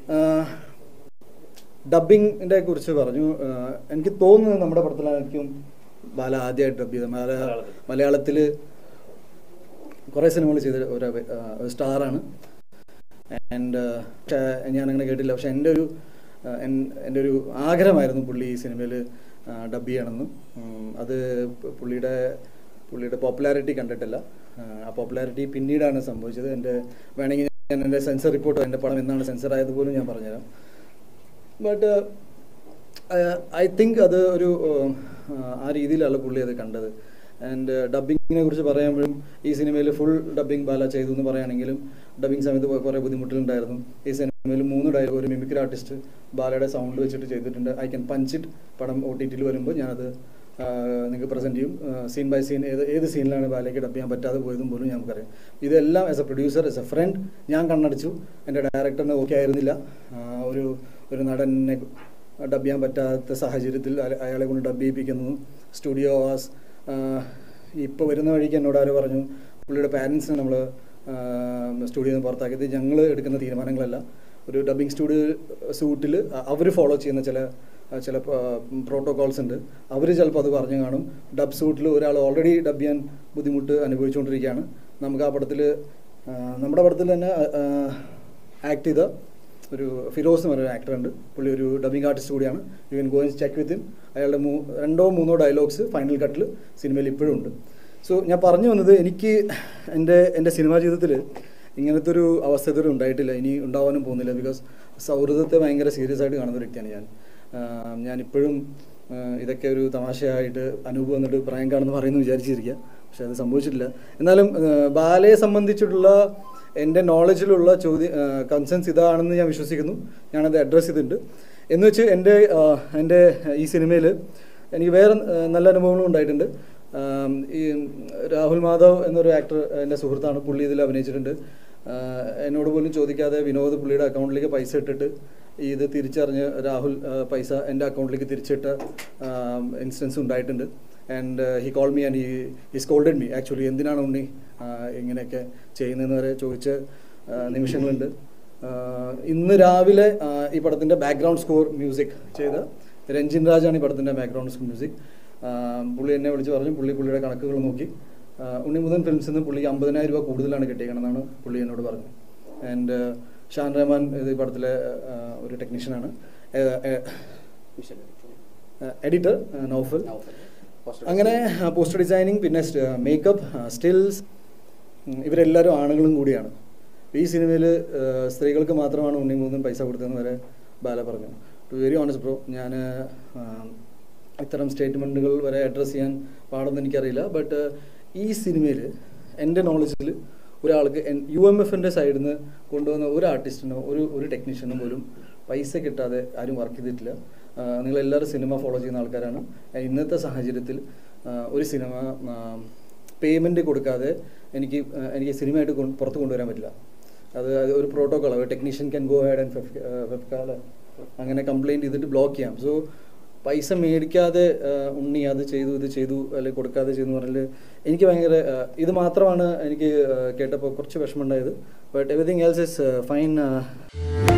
ഡബിങ്ങിനെ കുറിച്ച് പറഞ്ഞു ആഹ് എനിക്ക് തോന്നുന്നത് നമ്മുടെ പടത്തിലായിരിക്കും ബാല ആദ്യമായിട്ട് ഡബ് ചെയ്തത് മലയാള മലയാളത്തിൽ കുറേ സിനിമകൾ ചെയ്ത ഒരു അഭി- ആഹ് ഒരു സ്റ്റാറാണ് ആൻഡ് പക്ഷേ ഞാനങ്ങനെ കേട്ടില്ല പക്ഷെ എൻ്റെ ഒരു ആഹ് എൻ- എൻ്റെ ഒരു ആഗ്രഹമായിരുന്നു പുള്ളി ഈ സിനിമയിൽ ഡബ് ചെയ്യണമെന്ന് ഉം, അത് പു- പുള്ളിയുടെ പുള്ളിയുടെ പോപ്പുലാരിറ്റി കണ്ടിട്ടില്ല ആഹ് ആ പോപ്പുലാരിറ്റി പിന്നീടാണ് സംഭവിച്ചത് എൻ്റെ വേണമെങ്കിൽ ഞാൻ എൻ്റെ സെൻസർ റിപ്പോർട്ടോ എൻ്റെ പടം എന്നാണ് സെൻസർ ആയത് പോലും ഞാൻ പറഞ്ഞുതരാം ബട്ട് ഐ തിങ്ക് അത് ഒരു uh, ആ രീതിയിലാണ് പുള്ളി അത് കണ്ടത് ആൻഡ് ഡബിങ്ങിനെ കുറിച്ച് പറയുമ്പോഴും ഈ സിനിമയിൽ ഫുൾ ഡബിങ് ബാല ചെയ്തു എന്ന് പറയുകയാണെങ്കിലും ഡബിങ് സമയത്ത് കുറേ ബുദ്ധിമുട്ടുകളുണ്ടായിരുന്നു ഈ സിനിമയിൽ മൂന്ന് ഡയലോഗ് ഒരു മിമിക്രി ആർട്ടിസ്റ്റ് ബാലയുടെ സൗണ്ട് വെച്ചിട്ട് ചെയ്തിട്ടുണ്ട് ഐ ക്യാൻ പഞ്ച് ഇറ്റ് പടം ഒ ടി ടിയിൽ വരുമ്പോൾ ഞാനത് നിങ്ങൾക്ക് പ്രസൻറ്റ് ചെയ്യും സീൻ ബൈ സീൻ ഏത് ഏത് സീനിലാണ് ബാലയ്ക്ക് ഡബ് ചെയ്യാൻ പറ്റാതെ പോയതും പോലും നമുക്കറിയാം ഇതെല്ലാം as a producer as a friend ഞാൻ കണ്ണടച്ചു എൻ്റെ ഡയറക്ടറിന് ഓക്കെ ആയിരുന്നില്ല ആ, ഒരു ഒരു നടനെ ഡബ് ചെയ്യാൻ പറ്റാത്ത സാഹചര്യത്തിൽ അയ- അയാളെ കൊണ്ട് ഡബ് ചെയ്യിപ്പിക്കുന്നു സ്റ്റുഡിയോ വാസ് ഇപ്പോൾ വരുന്ന വഴിക്ക് എന്നോട് ആരോ പറഞ്ഞു പുള്ളിയുടെ പാരൻസിനെ നമ്മൾ സ്റ്റുഡിയോയിൽ നിന്ന് പുറത്താക്കിയത് ഞങ്ങൾ എടുക്കുന്ന തീരുമാനങ്ങളല്ല ഒരു ഡബിങ് സ്റ്റുഡിയോ സൂട്ടിൽ അവർ ഫോളോ ചെയ്യുന്ന ചില ആ, ചില പ്രോട്ടോകോൾസ് ഉണ്ട് അവർ ചിലപ്പോൾ അത് പറഞ്ഞു കാണും ഡബ് സൂട്ടിൽ ഒരാൾ ഓൾറെഡി ഡബ് ചെയ്യാൻ ബുദ്ധിമുട്ട് അനുഭവിച്ചുകൊണ്ടിരിക്കുകയാണ് നമുക്ക് ആ പടത്തിൽ നമ്മുടെ പടത്തിൽ തന്നെ ആക്ട് ചെയ്ത ഒരു ഫിറോസ് എന്ന് പറയുന്ന ആക്ടർ ഉണ്ട് പുള്ളി ഒരു ഡബിങ് ആർട്ടിസ്റ്റ് കൂടിയാണ് you can go check with him അയാളുടെ മൂ രണ്ടോ മൂന്നോ ഡയലോഗ്സ് ഫൈനൽ കട്ടിൽ സിനിമയിൽ ഇപ്പോഴും ഉണ്ട് സോ ഞാൻ പറഞ്ഞു വന്നത് എനിക്ക് എൻ്റെ എൻ്റെ സിനിമാ ജീവിതത്തിൽ ഇങ്ങനത്തെ ഒരു അവസ്ഥ ഇതുവരെ ഉണ്ടായിട്ടില്ല ഇനി ഉണ്ടാവാനും പോകുന്നില്ല ബിക്കോസ് സൗഹൃദത്തെ ഭയങ്കര സീരിയസ് ആയിട്ട് കാണുന്ന ഒരു വ്യക്തിയാണ് ഞാൻ ആഹ് ഞാനിപ്പോഴും ആഹ് ഇതൊക്കെ ഒരു തമാശയായിട്ട് അനൂപ് വന്നിട്ട് പ്രായം കാണുമെന്ന് പറയുന്നു വിചാരിച്ചിരിക്കുക പക്ഷെ അത് സംഭവിച്ചിട്ടില്ല എന്നാലും ആഹ് ബാലയെ സംബന്ധിച്ചിട്ടുള്ള എൻ്റെ നോളജിലുള്ള ചോദ്യ കൺസേൺസ് ഇതാണെന്ന് ഞാൻ വിശ്വസിക്കുന്നു ഞാനത് അഡ്രസ്സ് ചെയ്തിട്ടുണ്ട് എന്ന് വെച്ച് എൻ്റെ ആഹ് എൻ്റെ ഈ സിനിമയിൽ എനിക്ക് വേറെ ആഹ് നല്ല അനുഭവങ്ങളും ഉണ്ടായിട്ടുണ്ട് ആം, ഈ രാഹുൽ മാധവ് എന്നൊരു ആക്ടർ എൻ്റെ സുഹൃത്താണ് പുള്ളി ഇതിൽ അഭിനയിച്ചിട്ടുണ്ട് ആഹ് എന്നോട് പോലും ചോദിക്കാതെ വിനോദ് പുള്ളിയുടെ അക്കൗണ്ടിലേക്ക് പൈസ ഇട്ടിട്ട് ഇത് തിരിച്ചറിഞ്ഞ് രാഹുൽ ആഹ് പൈസ എൻ്റെ അക്കൗണ്ടിലേക്ക് തിരിച്ചിട്ട ഇൻസ്റ്റൻസ് ഉണ്ടായിട്ടുണ്ട് and he call me and he he scolded me actually എന്തിനാണ് ഉണ്ണി ആഹ് ഇങ്ങനെയൊക്കെ ചെയ്യുന്നതെന്ന് വരെ ചോദിച്ച ആഹ് നിമിഷങ്ങളുണ്ട് ആഹ് ഇന്ന് രാവിലെ ആഹ് ഈ പടത്തിൻ്റെ ബാക്ക്ഗ്രൗണ്ട് സ്കോർ മ്യൂസിക് ചെയ്ത രഞ്ജിൻ രാജാണ് ഈ പടത്തിൻ്റെ ബാക്ക്ഗ്രൗണ്ട് സ്കോർ മ്യൂസിക് പുള്ളി എന്നെ വിളിച്ച് പറഞ്ഞു പുള്ളി പുള്ളിയുടെ കണക്കുകൾ നോക്കി ആഹ് ഉണ്ണിമുതൻ ഫിലിംസിൽ നിന്ന് പുള്ളിക്ക് അമ്പതിനായിരം രൂപ കൂടുതലാണ് കിട്ടിയേക്കണമെന്നാണ് പുള്ളി എന്നോട് പറഞ്ഞത് ആൻഡ് ഷാൻ റഹ്മാൻ ഇത് ഈ പടത്തിലെ ആഹ് ഒരു ടെക്നീഷ്യനാണ് എഡിറ്റർ നൗഫൽ അങ്ങനെ പോസ്റ്റർ ഡിസൈനിങ് പിന്നെ മേക്കപ്പ് സ്റ്റിൽസ് ഇവരെല്ലാവരും ആണുങ്ങളും കൂടിയാണ് ഈ സിനിമയിൽ സ്ത്രീകൾക്ക് മാത്രമാണ് ഉണ്ണിമൂന്നും പൈസ കൊടുത്തതെന്ന് വരെ ബാല പറഞ്ഞു ടു വെരി ഓണസ്റ്റ് ബ്രോ ഞാൻ ഇത്തരം സ്റ്റേറ്റ്മെൻറ്റുകൾ വരെ അഡ്രസ്സ് ചെയ്യാൻ പാടെന്ന് എനിക്കറിയില്ല ബട്ട് ഈ സിനിമയിൽ എൻ്റെ നോളജിൽ ഒരാൾക്ക് യു എം എഫിൻ്റെ സൈഡിൽ നിന്ന് കൊണ്ടുവന്ന ഒരു ആർട്ടിസ്റ്റിനോ ഒരു ഒരു ടെക്നീഷ്യനോ പോലും പൈസ കിട്ടാതെ ആരും വർക്ക് ചെയ്തിട്ടില്ല നിങ്ങൾ എല്ലാവരും സിനിമ ഫോളോ ചെയ്യുന്ന ആൾക്കാരാണ് ആ, ഇന്നത്തെ സാഹചര്യത്തിൽ ആ, ഒരു സിനിമ പേയ്മെൻറ്റ് കൊടുക്കാതെ എനിക്ക് ആ, എനിക്ക് സിനിമയായിട്ട് കൊണ്ട് പുറത്ത് കൊണ്ടുവരാൻ പറ്റില്ല അത് അത് ഒരു പ്രോട്ടോക്കോൾ ഒരു technician can go head and വെബ്കാല അങ്ങനെ കംപ്ലയിൻറ്റ് ചെയ്തിട്ട് ബ്ലോക്ക് ചെയ്യാം സോ പൈസ മേടിക്കാതെ ആ, ഉണ്ണി അത് ചെയ്തു ഇത് ചെയ്തു അല്ലെങ്കിൽ കൊടുക്കാതെ ചെയ്തു എന്ന് പറഞ്ഞാൽ എനിക്ക് ഭയങ്കര ആ, ഇത് മാത്രമാണ് എനിക്ക് കേട്ടപ്പോൾ കുറച്ച് വിഷമമുണ്ടായത് but everything else is fine